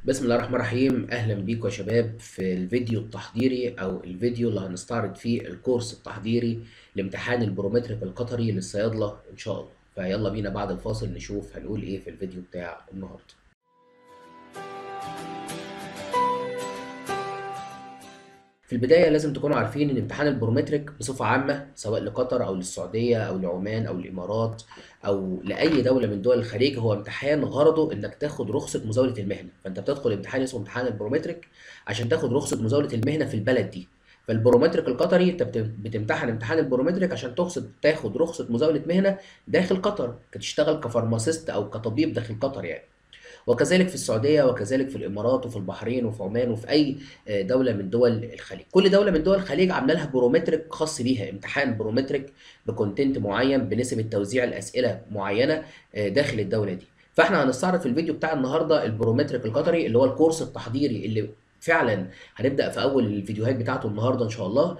بسم الله الرحمن الرحيم اهلا بيكم يا شباب في الفيديو التحضيري او الفيديو اللي هنستعرض فيه الكورس التحضيري لامتحان البرومتريك القطري للصيادله ان شاء الله فيلا بينا بعد الفاصل نشوف هنقول ايه في الفيديو بتاع النهارده في البداية لازم تكونوا عارفين إن امتحان البرومتريك بصفة عامة سواء لقطر أو للسعودية أو لعمان أو الإمارات أو لأي دولة من دول الخليج هو امتحان غرضه إنك تاخد رخصة مزاولة المهنة، فأنت بتدخل امتحان اسمه امتحان البرومتريك عشان تاخد رخصة مزاولة المهنة في البلد دي. فالبرومتريك القطري انت بتمتحن امتحان البرومتريك عشان تقصد تاخد رخصة مزاولة مهنة داخل قطر، تشتغل كفارماسيست أو كطبيب داخل قطر يعني. وكذلك في السعوديه وكذلك في الامارات وفي البحرين وفي عمان وفي اي دوله من دول الخليج كل دوله من دول الخليج عامله لها برومتريك خاص بيها امتحان برومتريك بكونتنت معين بنسبه توزيع الاسئله معينه داخل الدوله دي فاحنا هنستعرض في الفيديو بتاع النهارده البرومتريك القطري اللي هو الكورس التحضيري اللي فعلا هنبدا في اول الفيديوهات بتاعته النهارده ان شاء الله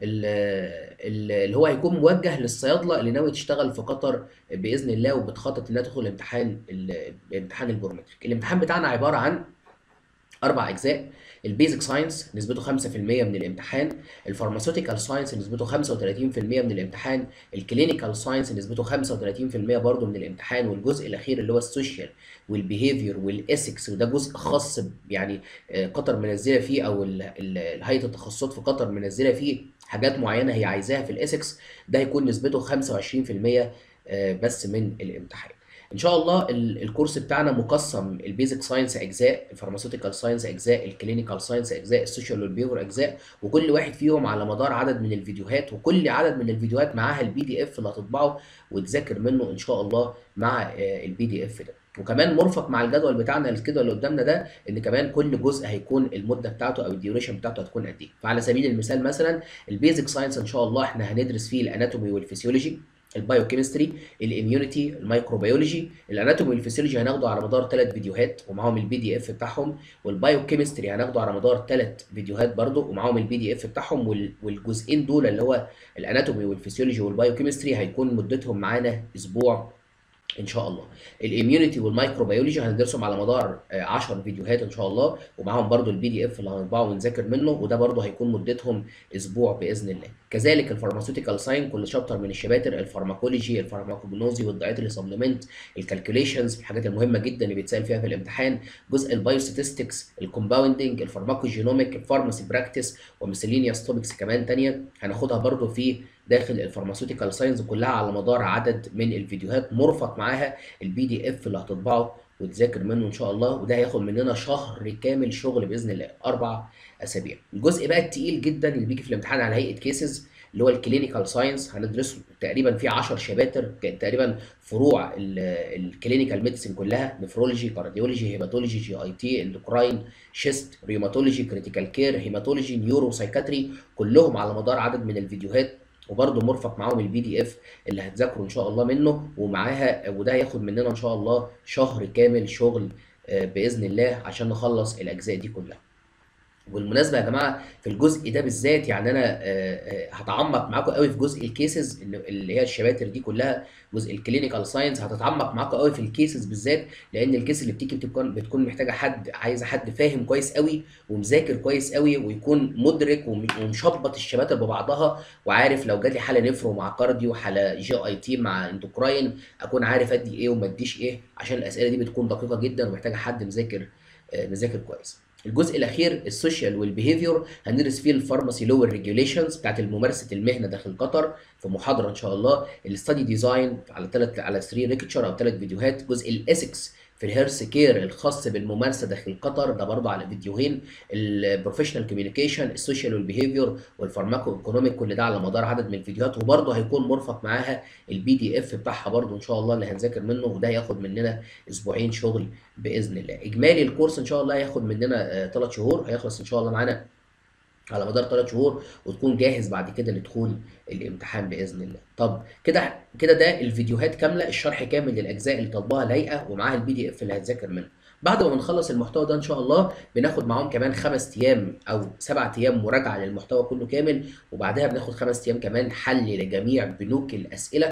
اللي هو هيكون موجه للصيادله اللي ناوي تشتغل في قطر باذن الله وبتخطط انها تدخل امتحان امتحان البرومتريك الامتحان بتاعنا عباره عن اربع اجزاء البيزك ساينس نسبته 5% من الامتحان الفارماسيوتيكال ساينس نسبته 35% من الامتحان الكلينيكال ساينس نسبته 35% برضه من الامتحان والجزء الاخير اللي هو السوشيال والبيهيفير والاسكس وده جزء خاص يعني قطر منزله فيه او هيئه التخصصات في قطر منزله فيه حاجات معينه هي عايزاها في الاسكس ده هيكون نسبته 25% بس من الامتحان ان شاء الله الكورس بتاعنا مقسم البيزك ساينس اجزاء الفارماسيوتيكال ساينس اجزاء الكلينيكال ساينس اجزاء السوشيال والبيور اجزاء وكل واحد فيهم على مدار عدد من الفيديوهات وكل عدد من الفيديوهات معاها البي دي اف اللي هتطبعه وتذاكر منه ان شاء الله مع البي دي اف ده وكمان مرفق مع الجدول بتاعنا الجدول اللي قدامنا ده ان كمان كل جزء هيكون المده بتاعته او الديوريشن بتاعته هتكون قد ايه فعلى سبيل المثال مثلا البيزك ساينس ان شاء الله احنا هندرس فيه الاناتومي والفسيولوجي البايوكيمستري الاميونيتي الميكروبيولوجي الاناتومي والفسيولوجي هناخده على مدار ثلاث فيديوهات ومعاهم البي دي اف بتاعهم والبايوكيمستري هناخده على مدار ثلاث فيديوهات برضه ومعاهم البي دي اف بتاعهم والجزئين دول اللي هو الاناتومي والفسيولوجي والبايوكيمستري هيكون مدتهم معانا اسبوع ان شاء الله الاميونيتي والمايكروبيولوجي هندرسهم على مدار 10 فيديوهات ان شاء الله ومعاهم برضو البي دي اف اللي هنطبعه ونذاكر منه وده برضو هيكون مدتهم اسبوع باذن الله كذلك الفارماسيوتيكال ساين كل شابتر من الشباتر الفارماكولوجي الفارماكوجنوزي والدايتري سبلمنت الكالكوليشنز الحاجات المهمه جدا اللي بيتسال فيها في الامتحان جزء البايوستاتستكس الكومباوندنج الفارماكوجينوميك الفارماسي براكتس وميسلينيوس توبكس كمان ثانيه هناخدها برضو في داخل الفارماسيوتيكال ساينس كلها على مدار عدد من الفيديوهات مرفق معاها البي دي اف اللي هتطبعه وتذاكر منه ان شاء الله وده هياخد مننا شهر كامل شغل باذن الله اربع اسابيع الجزء بقى التقيل جدا اللي بيجي في الامتحان على هيئه كيسز اللي هو الكلينيكال ساينس هندرسه تقريبا في 10 شباتر تقريبا فروع الكلينيكال ميديسن كلها نفرولوجي كارديولوجي هيباتولوجي جي اي تي اندوكراين شيست ريوماتولوجي كريتيكال كير هيماتولوجي نيورو سايكاتري كلهم على مدار عدد من الفيديوهات وبرده مرفق معاهم البي دي اف اللي هتذاكروا ان شاء الله منه ومعاها وده هياخد مننا ان شاء الله شهر كامل شغل باذن الله عشان نخلص الاجزاء دي كلها بالمناسبه يا جماعه في الجزء ده بالذات يعني انا هتعمق معاكم قوي في جزء الكيسز اللي هي الشباتر دي كلها جزء الكلينيكال ساينس هتتعمق معاكم قوي في الكيسز بالذات لان الكيس اللي بتيجي بتكون بتكون محتاجه حد عايزه حد فاهم كويس قوي ومذاكر كويس قوي ويكون مدرك ومشبط الشباتر ببعضها وعارف لو جالي حاله نفرو مع كارديو حاله جي اي تي مع اندوكراين اكون عارف ادي ايه وما اديش ايه عشان الاسئله دي بتكون دقيقه جدا ومحتاجه حد مذاكر مذاكر كويس الجزء الاخير السوشيال والبيهيفير هندرس فيه الفارماسي لو ريجوليشنز بتاعت ممارسه المهنه داخل قطر في محاضره ان شاء الله الاستادي ديزاين على ثلاث على 3 ليكتشر او ثلاث فيديوهات جزء الاسكس في الهيرث كير الخاص بالممارسه داخل قطر ده برضه على فيديوهين البروفيشنال كوميونيكيشن السوشيال والبيهيفير والفارماكو ايكونوميك كل ده على مدار عدد من الفيديوهات وبرضه هيكون مرفق معاها البي دي اف بتاعها برضه ان شاء الله اللي هنذاكر منه وده هياخد مننا اسبوعين شغل باذن الله اجمالي الكورس ان شاء الله هياخد مننا ثلاث شهور هيخلص ان شاء الله معانا على مدار ثلاث شهور وتكون جاهز بعد كده لدخول الامتحان باذن الله طب كده كده ده الفيديوهات كامله الشرح كامل للاجزاء اللي طالباها الهيئه ومعاها البي دي اف اللي هتذاكر منه بعد ما بنخلص المحتوى ده ان شاء الله بناخد معاهم كمان خمس ايام او سبع ايام مراجعه للمحتوى كله كامل وبعدها بناخد خمس ايام كمان حل لجميع بنوك الاسئله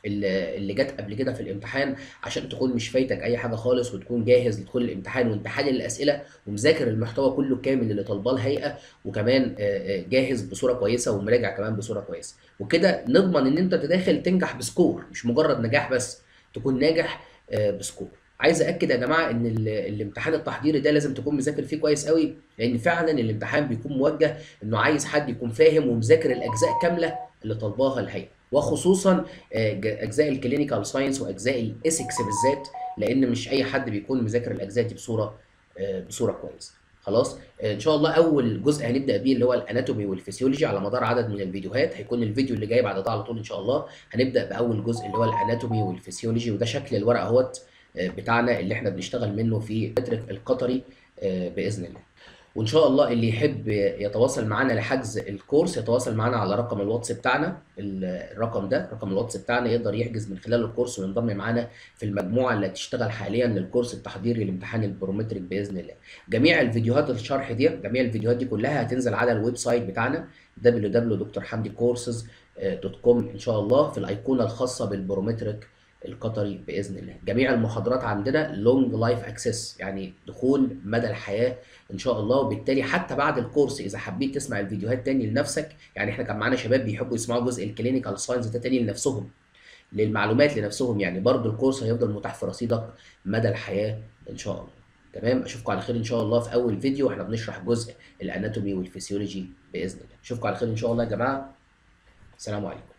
اللي اللي جت قبل كده في الامتحان عشان تكون مش فايتك اي حاجه خالص وتكون جاهز لدخول الامتحان وانت حالل الاسئله ومذاكر المحتوى كله كامل اللي طالباه الهيئه وكمان آه، آه، جاهز بصوره كويسه ومراجع كمان بصوره كويسه وكده نضمن ان انت داخل تنجح بسكور مش مجرد نجاح بس تكون ناجح آه، بسكور عايز اكد يا جماعه ان ال- الامتحان التحضيري ده لازم تكون مذاكر فيه كويس قوي لان فعلا الامتحان بيكون موجه انه عايز حد يكون فاهم ومذاكر الاجزاء كامله اللي طالباها الهيئه وخصوصا آه، ج- اجزاء الكلينيكال ساينس واجزاء الايثكس بالذات لان مش اي حد بيكون مذاكر الاجزاء دي بصوره آه، بصوره كويسه خلاص آه، ان شاء الله اول جزء هنبدا بيه اللي هو الاناتومي والفسيولوجي على مدار عدد من الفيديوهات هيكون الفيديو اللي جاي بعد ده على طول ان شاء الله هنبدا باول جزء اللي هو الاناتومي والفسيولوجي وده شكل الورقه اهوت آه، بتاعنا اللي احنا بنشتغل منه في المترك القطري آه، باذن الله وان شاء الله اللي يحب يتواصل معنا لحجز الكورس يتواصل معنا على رقم الواتس بتاعنا ال- الرقم ده رقم الواتس بتاعنا يقدر يحجز من خلاله الكورس وينضم معنا في المجموعه اللي هتشتغل حاليا للكورس التحضيري لامتحان البرومتريك باذن الله جميع الفيديوهات الشرح دي جميع الفيديوهات دي كلها هتنزل على الويب سايت بتاعنا www.drhamdicourses.com ان شاء الله في الايقونه الخاصه بالبرومتريك القطري باذن الله جميع المحاضرات عندنا لونج لايف اكسس يعني دخول مدى الحياه ان شاء الله وبالتالي حتى بعد الكورس اذا حبيت تسمع الفيديوهات تاني لنفسك يعني احنا كان معانا شباب بيحبوا يسمعوا جزء الكلينيكال ساينس ده تاني لنفسهم للمعلومات لنفسهم يعني برضو الكورس هيفضل متاح في رصيدك مدى الحياه ان شاء الله تمام اشوفكم على خير ان شاء الله في اول فيديو احنا بنشرح جزء الاناتومي والفسيولوجي باذن الله اشوفكم على خير ان شاء الله يا جماعه السلام عليكم